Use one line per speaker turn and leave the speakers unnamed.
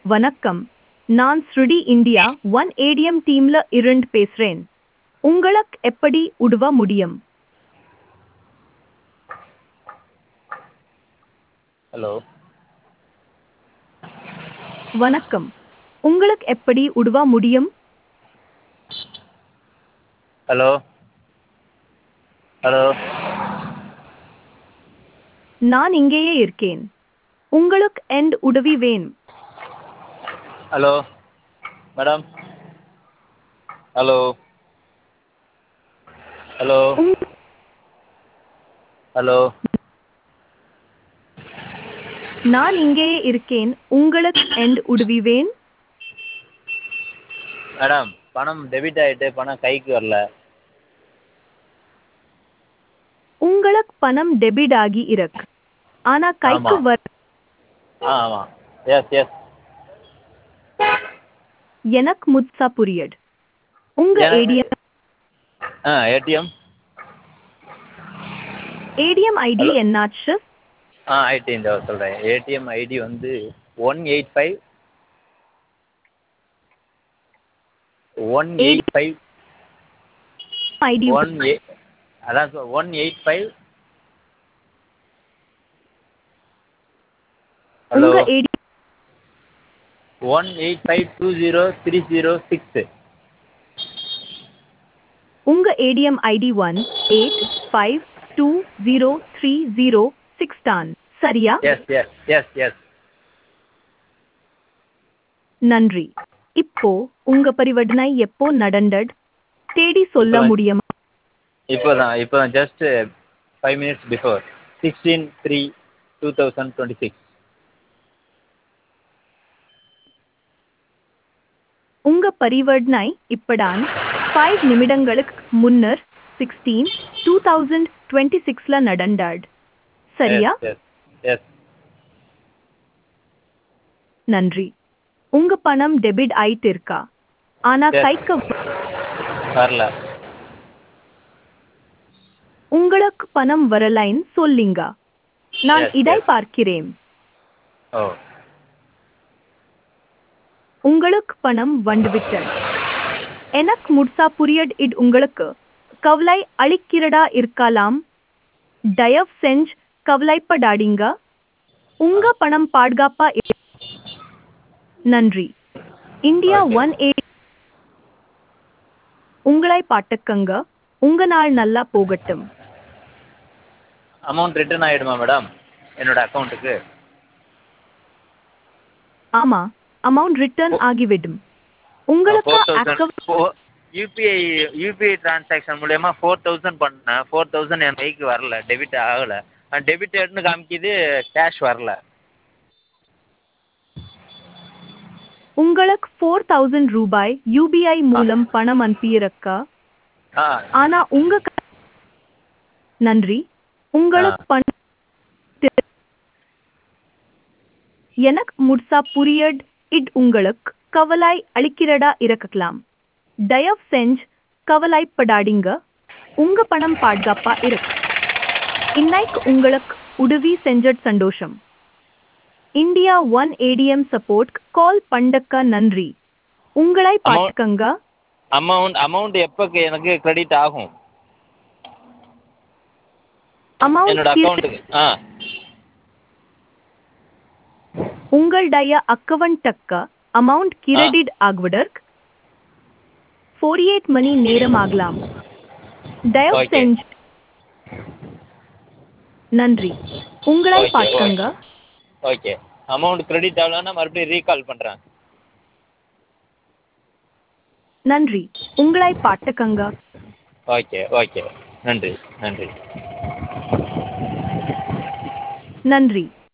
வணக்கம் நான் ஸ்ருடி இந்தியா ஒன் ஏடிஎம் டீம்ல இருந்து பேசுறேன் உங்களுக்கு எப்படி உதவ முடியும்
ஹலோ
வணக்கம் உங்களுக்கு எப்படி உதவ முடியும்
ஹலோ ஹலோ
நான் இங்கேயே இருக்கேன் உங்களுக்கு எண்ட் உதவி வேணும்
ஹலோ மேடம் ஹலோ ஹலோ
உங்-
ஹலோ
நான் இங்கேயே இருக்கேன் உங்களுக்கு எண்ட் உதவி வேணும்
மேடம் பணம் டெபிட் ஆகிட்டு பணம் கைக்கு வரல
உங்களுக்கு பணம் டெபிட் ஆகி இருக்கு ஆனா கைக்கு
ஆமா.
வர
ஆ ஆமாம் எஸ் எஸ்
எனக்கு முத்சா புரியட் உங்க
எனக்கு-
ஏடிஎம்
ஆ ஏடிஎம்
ஏடிஎம் ஐடி என்னாச்சு
ஆ ஐடி இந்த சொல்கிறேன் ஏடிஎம் ஐடி வந்து one eight five one eight five
ID
one எ அதான் சொ ஒன் எயிட் ஃபைவ் ஹலோ
உங்க ஏடி
one eight five two zero three zero six
உங்க ATM ID one eight five two zero three zero six தான் சரியா
S S S S
நன்றி இப்போ உங்க பரிவர்த்தனை எப்போ நடந்தது தேடி சொல்ல
இப்போ-
முடியுமா
இப்போ தான் இப்போ just five minutes before sixteen three two thousand twenty six
உங்க பரிவர்த்தனை இப்படான் ஃபைவ் நிமிடங்களுக்கு முன்னர் சிக்ஸ்டீன் டூ தௌசண்ட் டுவெண்ட்டி சிக்ஸ்ல நடந்தது சரியா
எஸ் எஸ்
நன்றி உங்க பணம் டெபிட் ஆயிட்டு இருக்கா ஆனா
Yes.
கைக்கு
வரல
உங்களுக்கு பணம் வரலைன்னு சொல்லிங்க நான்
Yes,
இதை
yes.
பார்க்கிறேன்
ஓ
உங்களுக்கு பணம் வந்துவிட்டது எனக்கு முட்சா புரியட் இட் உங்களுக்கு கவலை அளிக்கிறதா இருக்கலாம் தயவு செஞ்சு கவலைப்படாதீங்க உங்க பணம் பாதுகாப்பா இரு- நன்றி இந்தியா
Okay.
ஒன் எயிட் உங்களை பாட்டுக்கங்க உங்க நாள் நல்லா போகட்டும்
அமௌண்ட் ரிட்டர்ன் ஆகிடுமா மேடம் என்னோட அக்கௌண்ட்டுக்கு
ஆமா அமௌண்ட் ரிட்டர்ன் ஆகிவிடும் உங்களுக்கு
four thousand
account-
four UPI UPI transaction மூலயமா ஃபோர் தௌசண்ட் பண்ணேன் ஃபோர் தௌசண்ட் என் கைக்கு வரல டெபிட் ஆகலை டெபிட்டட்னு காமிக்குது கேஷ் வரல
உங்களுக்கு ஃபோர் தௌசண்ட் ரூபாய் யூபிஐ மூலம் பணம் அனுப்பியிருக்கா
ஆ
ஆனா உங்க க- நன்றி உங்களுக்கு பணம் தி- எனக்கு முட்சா புரியட் இட் உங்களுக்கு கவலை அளிக்கிறதா இருக்கலாம் தயவு செஞ்சு கவலைப்படாதீங்க உங்க பணம் பாதுகாப்பா இருக்கு இன்னைக்கு உங்களுக்கு உதவி செஞ்சது சந்தோஷம் India one ATM support call பண்ணக்க நன்றி உங்களை பார்த்துக்கங்க
அமௌண்ட் அமௌண்ட் எப்போ எனக்கு கிரெடிட் ஆகும் என்னோட
அமௌண்ட்
அக்கௌண்ட்டுக்கு ஆ
உங்களுடைய அக்கவுண்டக்க அமௌண்ட் கிரெடிட் ஆகுவதற்கு ஃபோர்டி எயிட் மணி நேரம் ஆகலாம் தயவு
Okay.
செஞ்சு நன்றி உங்களை
Okay,
பார்த்துங்க
ஓகே அமௌண்ட் கிரெடிட் ஆகலன்னா மறுபடியும் ரீகால் பண்ணுறேன்
நன்றி உங்களை பார்த்துக்கங்க
ஓகே ஓகே நன்றி நன்றி
நன்றி